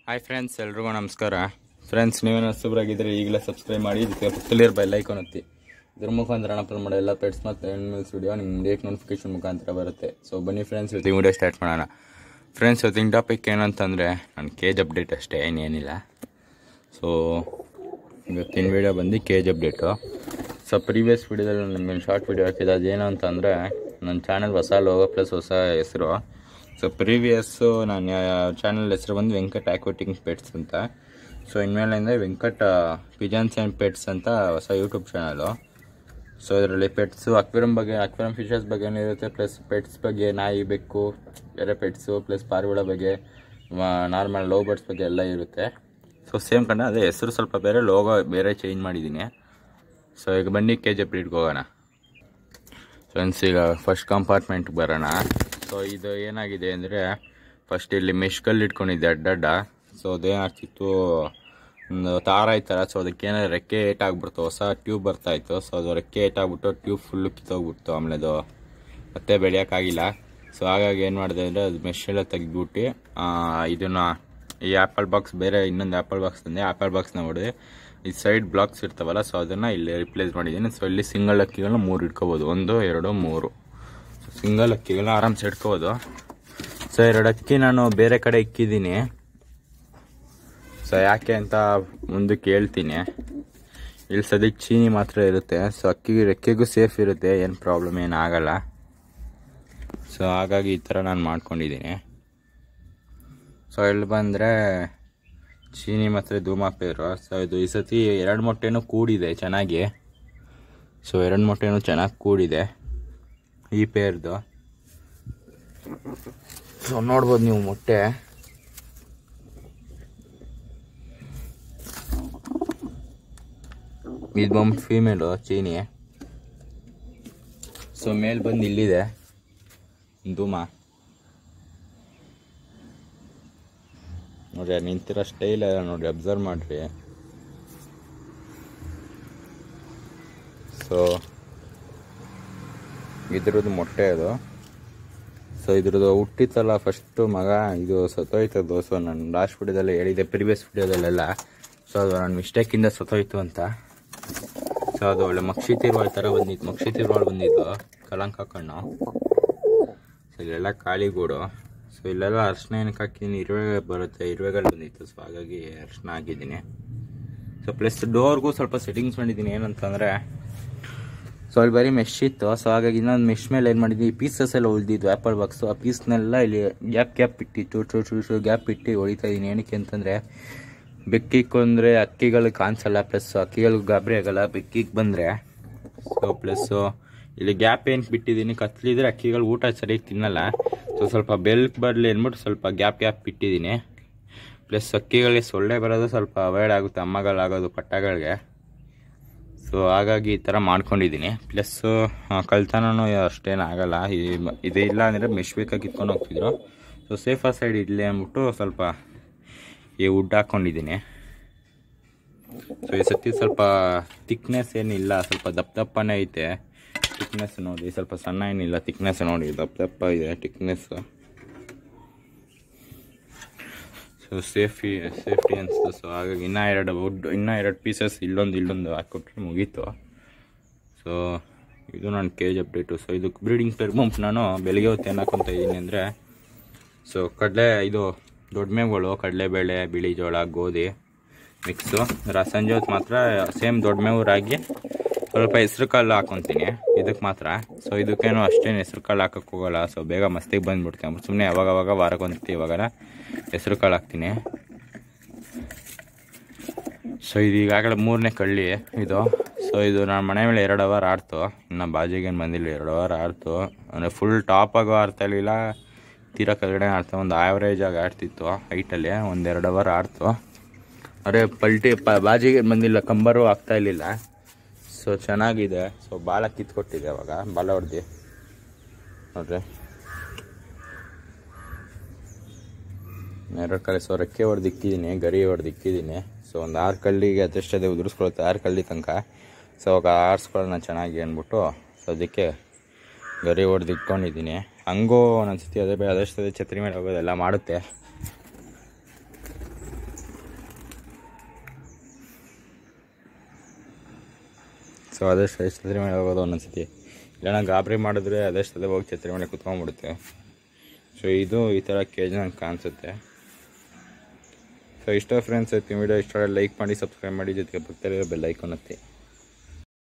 hi friends ಎಲ್ರಿಗೂ ನಮಸ್ಕಾರ friends ನೀವೇನು ಹೊಸಬ್ರಾಗಿದ್ದರೆ ಈಗಲೇ ಸಬ್ಸ್ಕ್ರೈಬ್ ಮಾಡಿ ಇದಕ್ಕೆ ಪಕ್ಕದಲ್ಲಿರೋ ಬೆಲ್ ಐಕಾನ್ ಒತ್ತಿ ಇದ್ರ ಮುಖಾಂತರ ಅಪ್ಲೋಡ್ ಮಾಡೋ ಎಲ್ಲ ಪೆಟ್ಸ್ ಮತ್ತು ಆನಿಮಲ್ಸ್ ವಿಡಿಯೋ ನಿಮ್ಮ ಡೇಟ್ ನೋಟಿಫಿಕೇಶನ್ ಮುಖಾಂತರ ಬರುತ್ತೆ ಸೊ ಬನ್ನಿ ಫ್ರೆಂಡ್ಸ್ ಇವತ್ತಿನ ವಿಡಿಯೋ ಸ್ಟಾರ್ಟ್ ಮಾಡೋಣ ಫ್ರೆಂಡ್ಸ್ ಇವತ್ತಿನ ಟಾಪಿಕ್ ಏನಂತಂದರೆ ನನ್ನ ಕೇಜ್ ಅಪ್ಡೇಟ್ ಅಷ್ಟೇ ಇನ್ನೇನಿಲ್ಲ ಸೊ ಇವತ್ತಿನ ವಿಡಿಯೋ ಬಂದು ಕೇಜ್ ಅಪ್ಡೇಟು ಸೊ ಪ್ರೀವಿಯಸ್ ವಿಡಿಯೋದಲ್ಲಿ ನಿಮಗೆ ಶಾರ್ಟ್ ವಿಡಿಯೋ ಹಾಕಿದ್ದು ಅದೇನು ಅಂತಂದರೆ ನನ್ನ ಚಾನಲ್ ಹೊಸ ಲೋಗೋ ಪ್ಲಸ್ ಹೊಸ ಹೆಸರು ಸೊ ಪ್ರೀವಿಯಸ್ಸು ನನ್ನ ಚಾನಲ್ ಹೆಸರು ಬಂದು ವೆಂಕಟ್ ಆಕ್ವೆಟಿಂಗ್ ಪೆಟ್ಸ್ ಅಂತ ಸೊ ಇನ್ಮೇಲಿಂದ ವೆಂಕಟ್ ಪಿಜನ್ಸ್ ಆ್ಯಂಡ್ ಪೆಟ್ಸ್ ಅಂತ ಹೊಸ ಯೂಟ್ಯೂಬ್ ಚಾನಲು ಸೊ ಇದರಲ್ಲಿ ಪೆಟ್ಸು ಅಕ್ವೇರಮ್ ಬಗ್ಗೆ ಅಕ್ವೇರಮ್ ಫಿಶಸ್ ಬಗ್ಗೆ ಇರುತ್ತೆ ಪ್ಲಸ್ ಪೆಟ್ಸ್ ಬಗ್ಗೆ ನಾಯಿ ಬೆಕ್ಕು ಬೇರೆ ಪೆಟ್ಸು ಪ್ಲಸ್ ಪಾರಿವಾಳ ಬಗ್ಗೆ ನಾರ್ಮಲ್ ಲೋ ಬರ್ಡ್ಸ್ ಬಗ್ಗೆ ಎಲ್ಲ ಇರುತ್ತೆ ಸೊ ಸೇಮ್ ಕಂಡ ಅದೇ ಹೆಸರು ಸ್ವಲ್ಪ ಬೇರೆ ಲೋಗೋ ಬೇರೆ ಚೇಂಜ್ ಮಾಡಿದ್ದೀನಿ ಸೊ ಈಗ ಬನ್ನಿ ಕೆ ಜಿ ಬ್ರೀಡ್ಗೆ ಹೋಗೋಣ ಫ್ರೆಂಡ್ಸ್ ಈಗ ಫಸ್ಟ್ ಕಂಪಾರ್ಟ್ಮೆಂಟ್ಗೆ ಬರೋಣ ಸೊ ಇದು ಏನಾಗಿದೆ ಅಂದರೆ ಫಸ್ಟ್ ಇಲ್ಲಿ ಮೆಷ್ಕಲ್ಲಿ ಇಟ್ಕೊಂಡಿದ್ದೆ ಅಡ್ಡಡ್ಡ ಸೊ ಅದೇನಾಗ್ತಿತ್ತು ಒಂದು ತಾರ ಐತಲ್ಲ ಸೊ ಅದಕ್ಕೆ ಏನಾದ್ರು ರೆಕ್ಕೆ ಏಟಾಗ್ಬಿಡ್ತು ಹೊಸ ಟ್ಯೂಬ್ ಬರ್ತಾ ಇತ್ತು ಸೊ ಅದು ರೆಕ್ಕೆ ಏಟಾಗ್ಬಿಟ್ಟು ಟ್ಯೂಬ್ ಫುಲ್ಲು ಕಿತ್ತೋಗ್ಬಿಡ್ತು ಆಮೇಲೆ ಅದು ಮತ್ತೆ ಬೆಳೆಯೋಕ್ಕಾಗಿಲ್ಲ ಸೊ ಹಾಗಾಗಿ ಏನು ಮಾಡಿದೆ ಅಂದರೆ ಅದು ಮೆಶ್ ಎಲ್ಲ ತೆಗೆದ್ಬಿಟ್ಟು ಇದನ್ನು ಈ ಆ್ಯಪಲ್ ಬಾಕ್ಸ್ ಬೇರೆ ಇನ್ನೊಂದು ಆ್ಯಪಲ್ ಬಾಕ್ಸ್ ತಂದೆ ಆ್ಯಪಲ್ ಬಾಕ್ಸ್ನ ಹೊಡೆದು ಈ ಸೈಡ್ ಬ್ಲಾಕ್ಸ್ ಇರ್ತಾವಲ್ಲ ಸೊ ಅದನ್ನು ಇಲ್ಲಿ ರಿಪ್ಲೇಸ್ ಮಾಡಿದ್ದೀನಿ ಸೊ ಇಲ್ಲಿ ಸಿಂಗಲ್ ಅಕ್ಕಿಗಳನ್ನ ಮೂರು ಇಟ್ಕೋಬೋದು ಒಂದು ಎರಡು ಮೂರು ಸೊ ಸಿಂಗಲ್ ಅಕ್ಕಿಗಳನ್ನ ಆರಾಮ್ಸೆ ಇಟ್ಕೋಬೋದು ಸೊ ಎರಡು ಅಕ್ಕಿ ನಾನು ಬೇರೆ ಕಡೆ ಇಕ್ಕಿದ್ದೀನಿ ಸೊ ಯಾಕೆ ಅಂತ ಮುಂದಕ್ಕೆ ಹೇಳ್ತೀನಿ ಇಲ್ಲಿ ಸದ್ಯಕ್ಕೆ ಚೀನಿ ಮಾತ್ರ ಇರುತ್ತೆ ಸೊ ಅಕ್ಕಿ ರೆಕ್ಕೆಗೂ ಸೇಫ್ ಇರುತ್ತೆ ಏನು ಪ್ರಾಬ್ಲಮ್ ಏನು ಆಗಲ್ಲ ಸೊ ಹಾಗಾಗಿ ಈ ಥರ ನಾನು ಮಾಡ್ಕೊಂಡಿದ್ದೀನಿ ಸೊ ಇಲ್ಲಿ ಬಂದರೆ ಚೀನಿ ಮತ್ತು ಧೂಮಾಪೇರು ಸೊ ಇದು ಈ ಸತಿ ಎರಡು ಮೊಟ್ಟೆನೂ ಕೂಡಿದೆ ಚೆನ್ನಾಗಿ ಸೊ ಎರಡು ಮೊಟ್ಟೆನೂ ಚೆನ್ನಾಗಿ ಕೂಡಿದೆ ಈ ಪೇರ್ದು ಸೊ ನೋಡ್ಬೋದು ನೀವು ಮೊಟ್ಟೆ ಇದು ಬಂದು ಫೀಮೇಲು ಚೀನಿ ಸೊ ಮೇಲ್ ಬಂದು ಇಲ್ಲಿದೆ ಧೂಮ ನೋಡ್ರಿ ಅದು ನಿಂತಿರೋ ಸ್ಟೈಲ್ ಎಲ್ಲ ನೋಡಿ ಅಬ್ಸರ್ವ್ ಮಾಡ್ರಿ ಸೊ ಇದ್ರದ್ದು ಮೊಟ್ಟೆ ಅದು ಸೊ ಇದ್ರದ್ದು ಹುಟ್ಟಿತ್ತಲ್ಲ ಫಸ್ಟು ಮಗ ಇದು ಸತ್ತೋಯ್ತದು ಸೊ ನಾನು ಲಾಸ್ಟ್ ವಿಡಿಯೋದಲ್ಲಿ ಹೇಳಿದ್ದೆ ಪ್ರಿವಿಯಸ್ ವಿಡಿಯೋದಲ್ಲೆಲ್ಲ ಸೊ ಅದು ನನ್ನ ಮಿಸ್ಟೇಕಿಂದ ಸತ್ತೋಯ್ತು ಅಂತ ಸೊ ಅದು ಒಳ್ಳೆ ಮಕ್ಷಿ ತಿರುವಾಳ್ ಥರ ಬಂದಿತ್ತು ಮಕ್ಷಿ ತಿರುವಾಳ್ ಬಂದಿತ್ತು ಕಲಂಕ ಕಣ್ಣು ಸೊ ಇಲ್ಲೆಲ್ಲ ಕಾಳಿಗೂಡು ಸೊ ಇಲ್ಲೆಲ್ಲ ಅರ್ಶಿನ ಏನಕ್ಕೆ ಹಾಕಿದ್ದೀನಿ ಇರುವೆ ಬರುತ್ತೆ ಇರುವೆಗಳು ಬಂದಿತ್ತು ಸೊ ಹಾಗಾಗಿ ಅರ್ಶಿನ ಹಾಕಿದ್ದೀನಿ ಸೊ ಪ್ಲಸ್ ಡೋರ್ಗೂ ಸ್ವಲ್ಪ ಸೆಟ್ಟಿಂಗ್ಸ್ ಮಾಡಿದ್ದೀನಿ ಏನಂತಂದರೆ ಸೊ ಅಲ್ಲಿ ಬರೀ ಮೆಶ್ ಇತ್ತು ಸೊ ಹಾಗಾಗಿ ಇನ್ನೊಂದು ಮೆಶ್ ಮೇಲೆ ಏನು ಮಾಡಿದ್ವಿ ಪೀಸಸ್ ಎಲ್ಲ ಉಳಿದಿದ್ದು ಆ್ಯಪಲ್ ಬಾಕ್ಸು ಆ ಪೀಸ್ನೆಲ್ಲ ಇಲ್ಲಿ ಗ್ಯಾಪ್ ಗ್ಯಾಪ್ ಇಟ್ಟಿತ್ತು ಚೂ ಚೂ ಚೂ ಗ್ಯಾಪ್ ಇಟ್ಟು ಹೊಡಿತಾ ಇದ್ದೀನಿ ಏನಕ್ಕೆ ಅಂತಂದರೆ ಬೆಕ್ಕಿಗೆ ಅಂದರೆ ಅಕ್ಕಿಗಳು ಕಾಣಿಸಲ್ಲ ಪ್ಲಸ್ ಅಕ್ಕಿಗಳಿಗೆ ಗಾಬರಿ ಆಗಲ್ಲ ಬೆಕ್ಕಿಗೆ ಬಂದರೆ ಸೊ ಪ್ಲಸ್ಸು ಇಲ್ಲಿ ಗ್ಯಾಪ್ ಏನು ಬಿಟ್ಟಿದ್ದೀನಿ ಕತ್ಲಿದ್ರೆ ಅಕ್ಕಿಗಳು ಊಟ ಸರಿಯಾಗಿ ತಿನ್ನಲ್ಲ ಸೊ ಸ್ವಲ್ಪ ಬೆಲ್ಕ್ ಬರಲಿ ಅಂದ್ಬಿಟ್ಟು ಸ್ವಲ್ಪ ಗ್ಯಾಪ್ ಗ್ಯಾಪ್ ಬಿಟ್ಟಿದ್ದೀನಿ ಪ್ಲಸ್ ಅಕ್ಕಿಗಳಿಗೆ ಸೊಳ್ಳೆ ಬರೋದು ಸ್ವಲ್ಪ ಅವಾಯ್ಡ್ ಆಗುತ್ತೆ ಅಮ್ಮಗಳಾಗೋದು ಪಟ್ಟಗಳಿಗೆ ಸೊ ಹಾಗಾಗಿ ಈ ಥರ ಮಾಡ್ಕೊಂಡಿದ್ದೀನಿ ಪ್ಲಸ್ಸು ಕಳ್ತನೂ ಅಷ್ಟೇನು ಆಗಲ್ಲ ಈ- ಇದು ಇಲ್ಲ ಅಂದರೆ ಮೆಶ್ ಬೇಕಾಗಿ ಕಿತ್ಕೊಂಡು ಹೋಗ್ತಿದ್ರು ಸೊ ಸೇಫರ್ ಸೈಡ್ ಇರಲಿ ಅಂದ್ಬಿಟ್ಟು ಸ್ವಲ್ಪ ಈ ವುಡ್ ಹಾಕ್ಕೊಂಡಿದ್ದೀನಿ ಸೊ ಈ ಸತಿ ಸ್ವಲ್ಪ ತಿಕ್ನೆಸ್ ಏನಿಲ್ಲ ಸ್ವಲ್ಪ ದಪ್ಪ ದಪ್ಪನೇ ಐತೆ ತಿಕ್ನೆಸ್ ನೋಡಿ ಸ್ವಲ್ಪ ಸಣ್ಣ ಏನಿಲ್ಲ ತಿಕ್ನೆಸ್ ನೋಡಿ ದಪ್ಪ ದಪ್ಪ ಇದೆ ತಿಕ್ನೆಸ್ ಸೊ ಸೇಫಿ ಸೇಫ್ಟಿ ಅನಿಸ್ತು ಸೊ ಹಾಗಾಗಿ ಇನ್ನೂ ಎರಡು ವುಡ್ ಇನ್ನೂ ಎರಡು ಪೀಸಸ್ ಇಲ್ಲೊಂದು ಇಲ್ಲೊಂದು ಹಾಕ್ಕೊಟ್ರೆ ಮುಗೀತು ಸೊ ಇದು ನನ್ನ ಕೇಜ್ ಅಪ್ಡೇಟು ಸೊ ಇದು ಬ್ರೀಡಿಂಗ್ ಪೇರ್ ಬಂಪ್ ನಾನು ಬೆಳಿಗ್ಗೆ ಹೊತ್ತು ಏನು ಹಾಕ್ಕೊತ ಇದ್ದೀನಿ ಅಂದರೆ ಸೊ ಕಡಲೆ ಇದು ದೊಡ್ಡ ಮೇವುಗಳು ಕಡಲೆಬೇಳೆ ಬಿಳಿ ಜೋಳ ಗೋಧಿ ಮಿಕ್ಸು ರ ಸಂಜೆ ಹೊತ್ತು ಮಾತ್ರ ಸೇಮ್ ದೊಡ್ಡ ಮೇವು ರಾಗಿ ಸ್ವಲ್ಪ ಹೆಸ್ರು ಕಾಳು ಹಾಕೊತೀನಿ ಇದಕ್ಕೆ ಮಾತ್ರ ಸೊ ಇದಕ್ಕೇನು ಅಷ್ಟೇನು ಹೆಸ್ರು ಕಾಳು ಹಾಕಕ್ಕೆ ಹೋಗಲ್ಲ ಸೊ ಬೇಗ ಮಸ್ತಿಗೆ ಬಂದುಬಿಡ್ತೀನಿ ಸುಮ್ಮನೆ ಅವಾಗ ಅವಾಗ ವಾರಕ್ಕೊಂದ್ತಿ ಇವಾಗ ಹೆಸ್ರು ಕಾಳು ಹಾಕ್ತೀನಿ ಸೊ ಇದು ಈಗಾಗಲೇ ಮೂರನೇ ಕಳ್ಳಿ ಇದು ಸೊ ಇದು ನಾನು ಮನೆ ಮೇಲೆ ಎರಡು ಅವರ್ ಆಡ್ತು ಇನ್ನು ಬಾಜಿಗೇನು ಬಂದಿಲ್ಲ ಎರಡು ಅವರ್ ಆಡ್ತು ಅಂದರೆ ಫುಲ್ ಟಾಪಾಗೂ ಆಡ್ತಾ ಇರಲಿಲ್ಲ ತೀರಾ ಕೆಳಗಡೆ ಆಡ್ತಾ ಒಂದು ಆ್ಯಾವ್ರೇಜ್ ಆಗಿ ಆಡ್ತಿತ್ತು ಹೈಟಲ್ಲಿ ಒಂದೆರಡು ಅವರ್ ಆಡ್ತು ಅರೆ ಪಲ್ಟಿ ಪ ಬಾಜಿಗೆ ಬಂದಿಲ್ಲ ಕಂಬರು ಆಗ್ತಾ ಇರಲಿಲ್ಲ ಸೊ ಚೆನ್ನಾಗಿದೆ ಸೊ ಬಾಲ ಕಿತ್ಕೊಟ್ಟಿದೆ ಅವಾಗ ಬಾಲ ಹೊಡೆದು ನೋಡ್ರಿ ಎರಡು ಕಡೆ ಸೊ ರೆಕ್ಕೆ ಹೊಡೆದು ಇಕ್ಕಿದ್ದೀನಿ ಗರಿ ಹೊಡೆದು ಇಕ್ಕಿದ್ದೀನಿ ಸೊ ಒಂದು ಆರು ಕಳ್ಳಿಗೆ ಅದೆಷ್ಟದೇ ಉದುರಿಸ್ಕೊಳುತ್ತೆ ಆರು ಕಳ್ಳಿ ತನಕ ಸೊ ಅವಾಗ ಆರಿಸ್ಕೊಳ್ಳೋಣ ಚೆನ್ನಾಗಿ ಅಂದ್ಬಿಟ್ಟು ಸೊ ಅದಕ್ಕೆ ಗರಿ ಹೊಡೆದು ಇಟ್ಕೊಂಡಿದ್ದೀನಿ ಹಂಗೂ ಒಂದೊಂದು ಸತಿ ಅದೇ ಬೇ- ಅದೆಷ್ಟದೇ ಛತ್ರಿ ಮೇಲೆ ಹೋಗೋದೆಲ್ಲ ಮಾಡುತ್ತೆ ಸೊ ಅದಷ್ಟು ಛತ್ರಿ ಮೇಲೆ ಹೋಗೋದು ಒಂದೊಂದ್ಸತಿ ಇಲ್ಲ ಗಾಬರಿ ಮಾಡಿದ್ರೆ ಅದಷ್ಟೇ ಹೋಗಿ ಛತ್ರಿ ಮೇಲೆ ಕುತ್ಕೊಂಡ್ಬಿಡುತ್ತೆ ಸೊ ಇದು ಈ ಥರ ಕೇಜ್ ನಂಗೆ ಕಾಣಿಸುತ್ತೆ ಸೊ ಇಷ್ಟ ಫ್ರೆಂಡ್ಸ್ ಐತಿ ವಿಡಿಯೋ ಇಷ್ಟ ಲೈಕ್ ಮಾಡಿ ಸಬ್ಸ್ಕ್ರೈಬ್ ಮಾಡಿ ಜೊತೆಗೆ ಪಕ್ಕದಲ್ಲಿರೋ ಬೆಲ್ ಐಕಾನ್ ಒತ್ತಿ